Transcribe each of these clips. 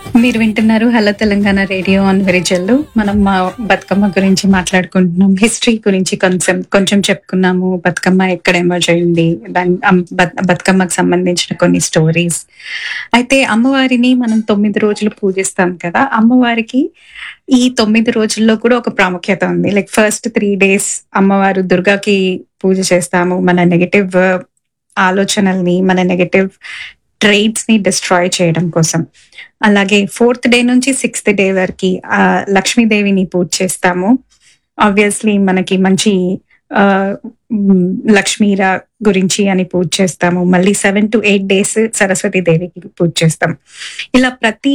మీరు వింటున్నారు hello Telangana radio on వెరిజల్లు మనం మా బతుకమ్మ గురించి మాట్లాడుకుంటున్నాం హిస్టరీ గురించి కొంచెం కొంచెం చెప్పుకున్నాము బతుకమ్మ ఎక్కడ ఎమర్జ్ అయింది దాని అమ్- బత్- బతుకమ్మకు సంబంధించిన కొన్ని స్టోరీస్ అయితే అమ్మవారిని మనం తొమ్మిది రోజులు పూజిస్తాం కదా అమ్మవారికి ఈ తొమ్మిది రోజుల్లో కూడా ఒక ప్రాముఖ్యత ఉంది లైక్ ఫస్ట్ త్రీ డేస్ అమ్మవారు దుర్గాకి పూజ చేస్తాము మన నెగటివ్ ఆలోచనల్ని మన నెగటివ్ ట్రైట్స్ ని డిస్ట్రాయ్ చేయడం కోసం అలాగే ఫోర్త్ డే నుంచి సిక్స్త్ డే వరకు ఆ లక్ష్మీదేవిని పూజ చేస్తాము ఆబ్వియస్లీ మనకి మంచి ఆ, మ్, లక్ష్మీరా గురించి అని పూజ చేస్తాము మళ్ళీ seven to eight days Saraswati దేవికి పూజ చేస్తాం ఇలా ప్రతి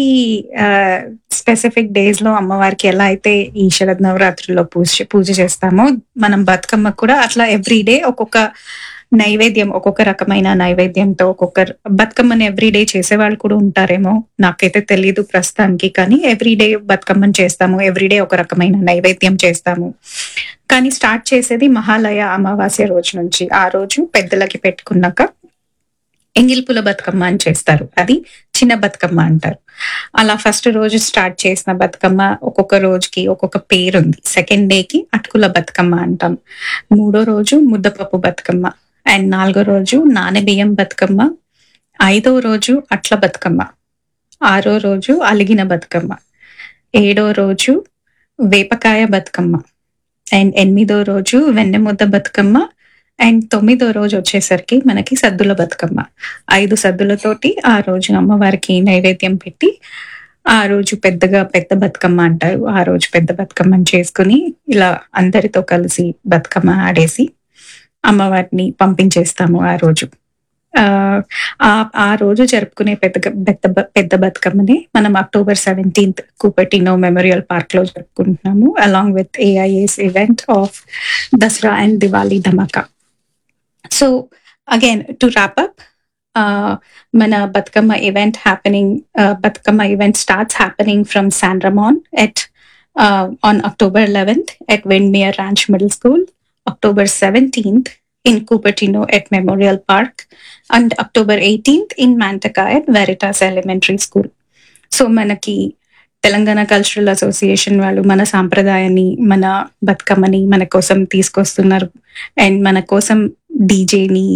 స్పెసిఫిక్ డేస్ లో అమ్మవారికి ఎలా అయితే ఈ శరద్ నవరాత్రుల్లో పూజ పూజ చేస్తామో మనం బతుకమ్మ కూడా అట్లా ఎవ్రీ డే ఒక్కొక్క నైవేద్యం ఒక్కొక్క రకమైన నైవేద్యంతో ఒక్కొక్క బతుకమ్మని ఎవ్రీ డే చేసే వాళ్ళు కూడా ఉంటారేమో నాకైతే తెలియదు ప్రస్తుతానికి కానీ ఎవ్రీ డే బతుకమ్మని చేస్తాము ఎవ్రీ డే ఒక రకమైన నైవేద్యం చేస్తాము కానీ స్టార్ట్ చేసేది మహాలయ అమావాస్య రోజు నుంచి ఆ రోజు పెద్దలకి పెట్టుకున్నాక ఎంగిల్పుల బతుకమ్మ అని చేస్తారు అది చిన్న బతుకమ్మ అంటారు అలా ఫస్ట్ రోజు స్టార్ట్ చేసిన బతుకమ్మ ఒక్కొక్క రోజుకి ఒక్కొక్క పేరు ఉంది సెకండ్ డేకి అటుకుల బతుకమ్మ అంటాం మూడో రోజు ముద్దపప్పు బతుకమ్మ అండ్ నాలుగో రోజు నానబియ్యం బతుకమ్మ ఐదో రోజు అట్ల బతుకమ్మ ఆరో రోజు అలిగిన బతుకమ్మ ఏడో రోజు వేపకాయ బతుకమ్మ అండ్ ఎనిమిదో రోజు వెన్నెముద్ద బతుకమ్మ అండ్ తొమ్మిదో రోజు వచ్చేసరికి మనకి సద్దుల బతుకమ్మ ఐదు సద్దులతోటి ఆ రోజు అమ్మవారికి నైవేద్యం పెట్టి ఆ రోజు పెద్దగా పెద్ద బతుకమ్మ అంటారు ఆ రోజు పెద్ద బతుకమ్మని చేసుకుని ఇలా అందరితో కలిసి బతుకమ్మ ఆడేసి అమ్మవారిని పంపించేస్తాము ఆ రోజు ఆ ఆ- ఆ రోజు జరుపుకునే పెద్ద పెద్ద బ- పెద్ద బతుకమ్మని మనం October seventeenth Cupertino memorial park లో జరుపుకుంటున్నాము along with AIS event of Dasara and Diwali Dhamaka so again to wrap up మన Bathukamma event happening Bathukamma event starts happening from San Ramon at uh, on October 11th at Windmere Ranch Middle School, October 17th in Cupertino at Memorial Park, and October 18th in Manteca at Veritas Elementary School. So మనకి Telangana cultural association వాళ్ళు మన సాంప్రదాయాన్ని మన బతుకమ్మని మన కోసం తీసుకొస్తున్నారు and మన కోసం డీజేని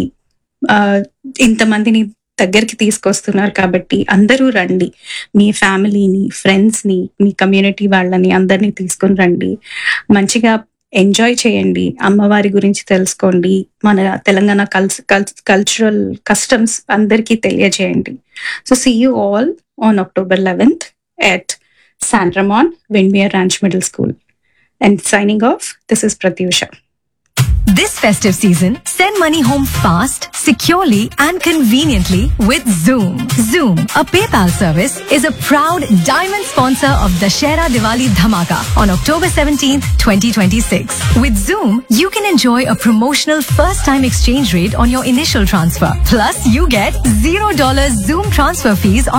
ఇంతమందిని దగ్గరికి తీసుకొస్తున్నారు కాబట్టి అందరూ రండి మీ ఫ్యామిలీని ఫ్రెండ్స్ ని మీ కమ్యూనిటీ వాళ్ళని అందరినీ తీసుకొని రండి మంచిగా ఎంజాయ్ చేయండి అమ్మవారి గురించి తెలుసుకోండి మన తెలంగాణ కల్చ కల్చరల్ కస్టమ్స్ అందరికీ తెలియజేయండి so see you all on October eleventh at San Ramon, Windmere Ranch Middle School. And signing off, this is Pratyusha. This festive season, send money home fast, securely, and conveniently with Zoom. Zoom, a PayPal service, is a proud diamond sponsor of Dashera Diwali Dhamaka on October 17th, 2026. With Zoom, you can enjoy a promotional first-time exchange rate on your initial transfer. Plus, you get $0 Zoom transfer fees on